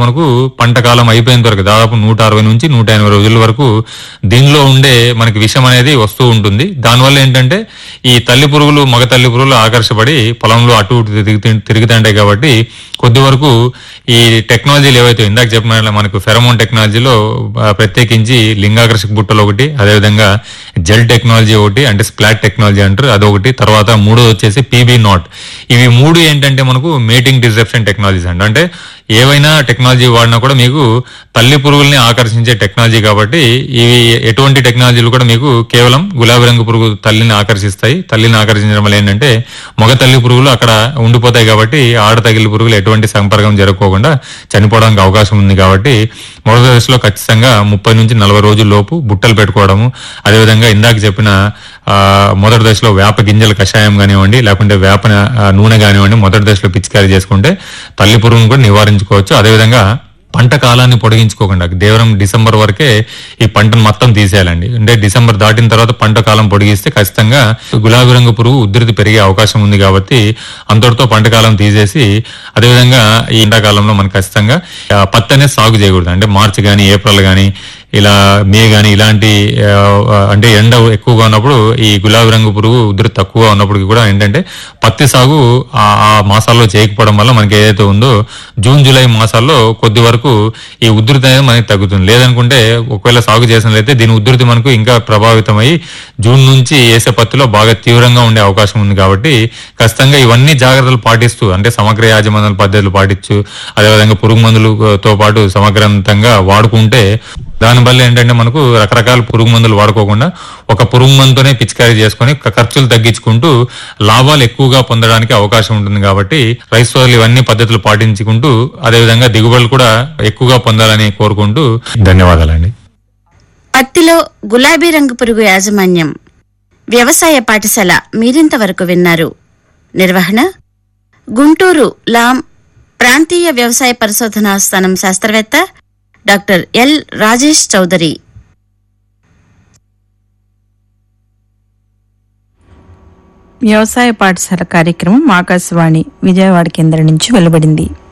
మనకు పంట కాలం అయిపోయేంత వరకు దాదాపు నూట అరవై నుంచి నూట ఎనభై రోజుల వరకు దీనిలో ఉండే మనకి విషం అనేది వస్తూ ఉంటుంది దానివల్ల ఏంటంటే ఈ తల్లి పురుగులు మగ తల్లి పురుగులు ఆకర్షపడి పొలంలో అటు ఇటు తిరిగి తిరుగుతుంటాయి కాబట్టి కొద్ది వరకు ఈ టెక్నాలజీలు ఏవైతే ఇందాక చెప్పిన మనకు ఫెరమోన్ టెక్నాలజీలో ఆ, ప్రత్యేకించి లింగాకర్షక బుట్టలు ఒకటి అదేవిధంగా జెల్ టెక్నాలజీ ఒకటి అంటే స్ప్లాట్ టెక్నాలజీ అంటారు అదొకటి తర్వాత మూడోది వచ్చేసి పీబీ నాట్ ఇవి మూడు ఏంటంటే మనకు మేటింగ్ డిసెప్షన్ టెక్నాలజీస్ అండి అంటే ఏవైనా టెక్నాలజీ వాడినా కూడా మీకు తల్లి పురుగుల్ని ఆకర్షించే టెక్నాలజీ కాబట్టి ఇవి ఎటువంటి టెక్నాలజీలు కూడా మీకు కేవలం గులాబీ రంగు పురుగు తల్లిని ఆకర్షిస్తాయి తల్లిని ఆకర్షించడం వల్ల ఏంటంటే మగ తల్లి పురుగులు అక్కడ ఉండిపోతాయి కాబట్టి ఆడ తగిలి పురుగులు ఎటువంటి సంపర్కం జరగకోకుండా చనిపోవడానికి అవకాశం ఉంది కాబట్టి మొదటి దశలో ఖచ్చితంగా ముప్పై నుంచి నలభై రోజుల లోపు బుట్టలు పెట్టుకోవడము అదేవిధంగా ఇందాక చెప్పిన ఆ, మొదటి దశలో వేప గింజల కషాయం కానివ్వండి లేకుంటే వేప ఆ, నూనె కానివ్వండి మొదటి దశలో పిచికారీ చేసుకుంటే తల్లి పురుగును కూడా నివారించుకోవచ్చు అదేవిధంగా పంట కాలాన్ని పొడిగించుకోకుండా దేవరం డిసెంబర్ వరకే ఈ పంటను మొత్తం తీసేయాలండి అంటే డిసెంబర్ దాటిన తర్వాత పంట కాలం పొడిగిస్తే ఖచ్చితంగా గులాబీ రంగు పురుగు ఉధృతి పెరిగే అవకాశం ఉంది కాబట్టి అంతటితో పంట కాలం తీసేసి అదేవిధంగా ఈ ఎండాకాలంలో మనకు ఖచ్చితంగా ఆ, పత్తి అనేది సాగు చేయకూడదు అంటే మార్చి కానీ ఏప్రిల్ కానీ ఇలా మే గాని ఇలాంటి ఆ, అంటే ఎండ ఎక్కువగా ఉన్నప్పుడు ఈ గులాబీ రంగు పురుగు ఉధృతి తక్కువగా ఉన్నప్పటికీ కూడా ఏంటంటే పత్తి సాగు ఆ ఆ మాసాల్లో చేయకపోవడం వల్ల మనకి ఏదైతే ఉందో జూన్ జూలై మాసాల్లో కొద్ది వరకు ఈ ఉధృతి అనేది మనకి తగ్గుతుంది లేదనుకుంటే ఒకవేళ సాగు చేసినట్లయితే దీని ఉధృతి మనకు ఇంకా ప్రభావితమై జూన్ నుంచి వేసే పత్తిలో బాగా తీవ్రంగా ఉండే అవకాశం ఉంది కాబట్టి ఖచ్చితంగా ఇవన్నీ జాగ్రత్తలు పాటిస్తూ అంటే సమగ్ర యాజమాన్యాల పద్ధతులు పాటించు అదేవిధంగా పురుగు మందులతో పాటు సమగ్రంతంగా వాడుకుంటే దానివల్ల ఏంటంటే మనకు రకరకాల పురుగు మందులు వాడుకోకుండా ఒక పురుగు మందుతోనే పిచికారీ చేసుకొని క- ఖర్చులు తగ్గించుకుంటూ లాభాలు ఎక్కువగా పొందడానికి అవకాశం ఉంటుంది కాబట్టి రైతు సోదరులు ఇవన్నీ పద్ధతులు పాటించుకుంటూ అదేవిధంగా దిగుబడులు కూడా ఎక్కువగా పొందాలని కోరుకుంటూ ధన్యవాదాలండి పత్తిలో గులాబీ రంగు పురుగు యాజమాన్యం వ్యవసాయ పాఠశాల మీరింతవరకు విన్నారు నిర్వహణ గుంటూరు లాం ప్రాంతీయ వ్యవసాయ పరిశోధనా స్థానం శాస్త్రవేత్త డాక్టర్ ఎల్ రాజేష్ చౌదరి వ్యవసాయ పాఠశాల కార్యక్రమం ఆకాశవాణి విజయవాడ కేంద్రం నుంచి వెలువడింది